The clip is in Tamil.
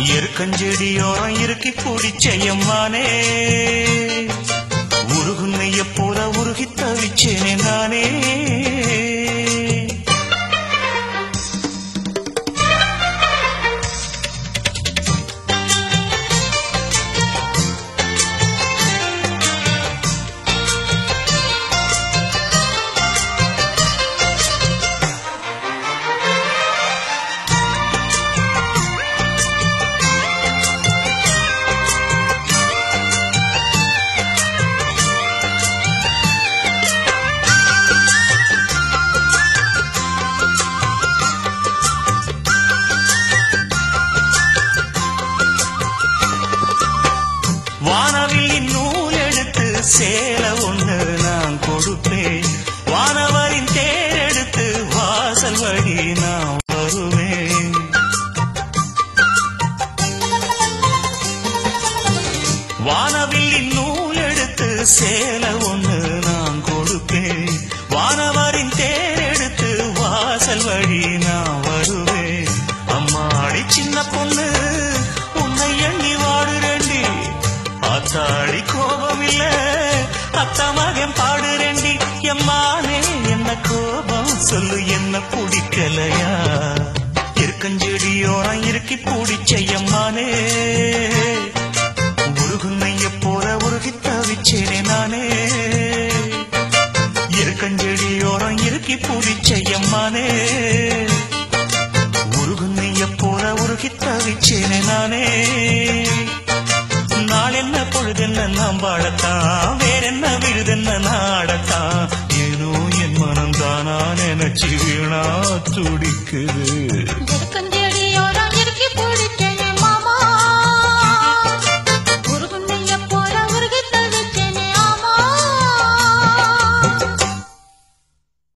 எருக்கஞ்செடியோரம் இறுக்கி பிடிச்சையம்மானே உருகுன்னைய போல உருகி தவிச்சேனே நானே வானவில் நூல் எடுத்து சேல ஒண்ணு நான் கொடுப்பேன் வானவரின் தேர் எடுத்து வாசல் வழி நான் வருவேன் வானவில் நூல் எடுத்து சேல ஒண்ணு நான் கொடுப்பேன் வானவரின் தேர் எடுத்து வாசல் வழி நான் வருவேன் அம்மாடி சின்ன பொண்ணு உன்னை எண்ணி வாடுறேண்டி ஆத்தாடி கோபம் இல்ல அத்தா மகன் பாடுறேண்டி எம்மானே என்ன கோபம் சொல்லு என்ன பிடிக்கலையா இருக்கஞ்செடியோரம் இறுக்கி பிடிச்ச எம்மானே உருகுன்னைய போல உருகி தவிச்சேனே நானே இருக்கஞ்செடியோரம் இறுக்கி பிடிச்ச எம்மானே உருகுன்னைய போல உருகி தவிச்சேனே நானே நாள் என்ன பொழுதென்ன நாம் வாழத்தான் வேறென்ன விழுதென்ன நாடத்தான் ஏனோ என் மனம் தானா நினைச்சு வீணா துடிக்குது